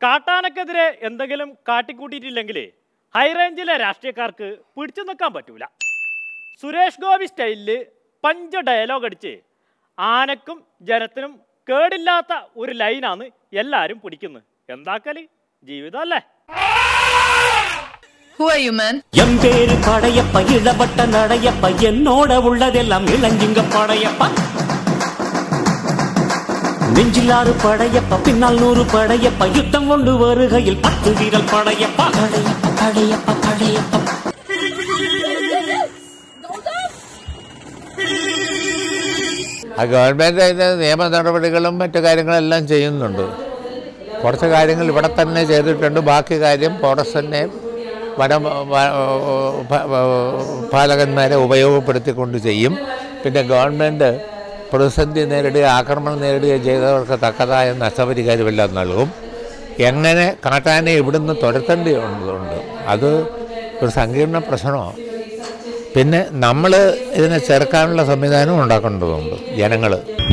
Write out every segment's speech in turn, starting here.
കാട്ടാനക്കെതിരെ എന്തെങ്കിലും കാട്ടിക്കൂട്ടിയിട്ടില്ലെങ്കിൽ ഹൈറേഞ്ചിലെ രാഷ്ട്രീയക്കാർക്ക് പിടിച്ചു നിൽക്കാൻ പറ്റൂല സുരേഷ് ഗോപി സ്റ്റൈലില് പഞ്ച ഡയലോഗ് അടിച്ച് ആനക്കും ജനത്തിനും കേടില്ലാത്ത ഒരു ലൈനാണ് എല്ലാവരും പിടിക്കുന്നത് എന്താക്കല് ജീവിതം അല്ലേ Who are you, man? எம் பேரு படையப்ப இளவட்ட நடையப்ப என்னோட உள்ளதெல்லாம் இளஞ்சிங்க படையப்ப நெஞ்சிலாறு படையப்ப பின்னால் நூறு படையப்ப யுத்தம் கொண்டு வருகையில் பத்து வீரல் படையப்ப படையப்ப படையப்ப படையப்ப ആ ഗവൺമെൻറ് അതിൻ്റെ നിയമ നടപടികളും മറ്റു കാര്യങ്ങളെല്ലാം ചെയ്യുന്നുണ്ട് കുറച്ച് കാര്യങ്ങൾ ഇവിടെ തന്നെ ചെയ്തിട്ടുണ്ട് ബാക്കി കാര്യം ഫോറസ്റ്റിനെ വനം വ- പ- പാലകന്മാരെ ഉപയോഗപ്പെടുത്തിക്കൊണ്ട് ചെയ്യും പിന്നെ ഗവൺമെൻറ് പ്രതിസന്ധി നേരിടുക ആക്രമണം നേരിടുകയും ചെയ്തവർക്ക് തക്കതായ നഷ്ടപരിഹാരമെല്ലാം നൽകും എങ്ങനെ കാട്ടാനെ ഇവിടുന്ന് തുരത്തേണ്ടതുണ്ട് അത് ഒരു സങ്കീർണ പ്രശ്നമാണ് പിന്നെ നമ്മൾ ഇതിനെ ചെറുക്കാനുള്ള സംവിധാനം ഉണ്ടാക്കേണ്ടതുണ്ട് ജനങ്ങൾ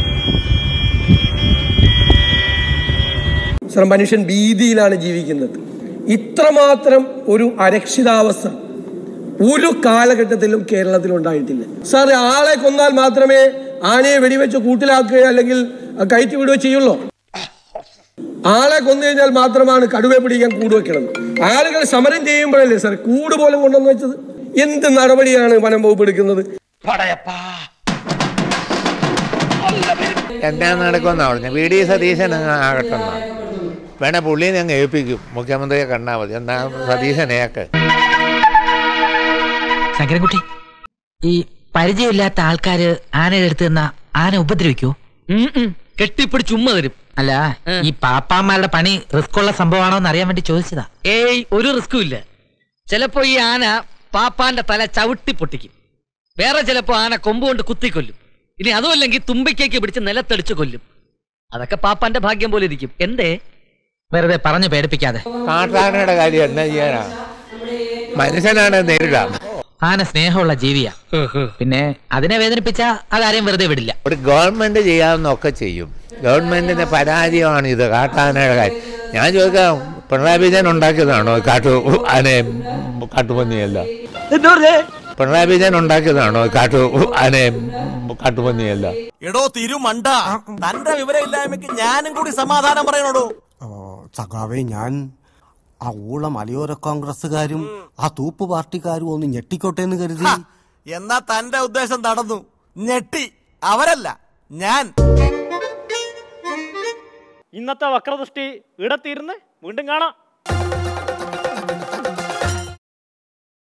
സാർ മനുഷ്യൻ ഭീതിയിലാണ് ജീവിക്കുന്നത് ഇത്രമാത്രം ഒരു അരക്ഷിതാവസ്ഥ ഒരു കാലഘട്ടത്തിലും കേരളത്തിൽ ഉണ്ടായിട്ടില്ല സാർ ആളെ കൊന്നാൽ മാത്രമേ ആനയെ വെടിവെച്ച് കൂട്ടിലാക്കുകയോ അല്ലെങ്കിൽ കയറ്റി വിടുകയോ ചെയ്യുള്ളൂ ആളെ കൊന്നു കഴിഞ്ഞാൽ മാത്രമാണ് കടുവ പിടിക്കാൻ കൂട് വെക്കണം ആളുകൾ സമരം ചെയ്യുമ്പോഴല്ലേ സാർ കൂട് പോലും കൊണ്ടുവന്ന് വെച്ചത് എന്ത് നടപടിയാണ് വനം വകുപ്പ് എടുക്കുന്നത് എന്നാ നടക്കുമെന്നാണ് പറഞ്ഞത് വി ഡി സതീശൻ അങ്ങ് ആകട്ടെ എന്നാണ് വേണേ പുള്ളീനെ അങ്ങ് ഏൽപ്പിക്കും മുഖ്യമന്ത്രിയെ കണ്ടാൽ മതി എന്നാ സതീശനെയൊക്കെ ശങ്കരൻകുട്ടി ഈ പരിചയമില്ലാത്ത ആൾക്കാര് ആനയുടെ അടുത്ത് നിന്ന ആന ഉപദ്രവിക്കൂ കെട്ടിപ്പിടിച്ച് ഉമ്മ തരും അല്ല ഈ പാപ്പാമാരുടെ പണി റിസ്ക് ഉള്ള സംഭവമാണോ എന്ന് അറിയാൻ വേണ്ടി ചോദിച്ചതാ ഏയ് ഒരു റിസ്കും ഇല്ല ചിലപ്പോ ഈ ആന പാപ്പാന്റെ തല ചവിട്ടി പൊട്ടിക്കും വേറെ ചിലപ്പോ ആന കൊമ്പ് കൊണ്ട് കുത്തിക്കൊല്ലും ഇനി അതുമല്ലെങ്കിൽ തുമ്പിക്കേക്ക് പിടിച്ച് നിലത്തടിച്ച് കൊല്ലും അതൊക്കെ പാപ്പാന്റെ ഭാഗ്യം പോലെ ഇരിക്കും എന്തേ വെറുതെ പറഞ്ഞു പേടിപ്പിക്കാതെ കാട്ടാനയുടെ കാര്യം എന്നാ ചെയ്യാനാ മനുഷ്യനാണ് നേരിടാം ആന സ്നേഹമുള്ള ജീവിയാ പിന്നെ അതിനെ വേദനിപ്പിച്ച ആ കാര്യം വെറുതെ വിടില്ല ഒരു ഗവൺമെൻറ് ചെയ്യാവുന്നൊക്കെ ചെയ്യും ഗവൺമെൻറ്റിൻ്റെ പരാജയമാണ് ഇത് കാട്ടാനയുടെ കാര്യം ഞാൻ ചോദിക്കാം പിണറായി വിജയൻ ഉണ്ടാക്കിയതാണോ കാട്ടു ആനയെ കാട്ടുപന്നിയല്ല പിണറായി വിജയൻ ഉണ്ടാക്കിയതാണോ കാട്ടു ആനയെ കാട്ടുപന്നിയല്ല എടോ തിരുമണ്ട തന്റെ വിവരമില്ലായ്മയ്ക്ക് ഞാനും കൂടി സമാധാനം പറയണോടോ സഖാവേ ഞാൻ ആ ഊള മലയോര കോൺഗ്രസ്സുകാരും ആ തൂപ്പ് പാർട്ടിക്കാരും ഒന്ന് ഞെട്ടിക്കോട്ടെ എന്ന് കരുതി എന്നാ തന്റെ ഉദ്ദേശം നടന്നു ഞെട്ടി അവരല്ല ഞാൻ ഇന്നത്തെ വക്രദൃഷ്ടി ഇടത്തീരുന്ന് വീണ്ടും കാണാം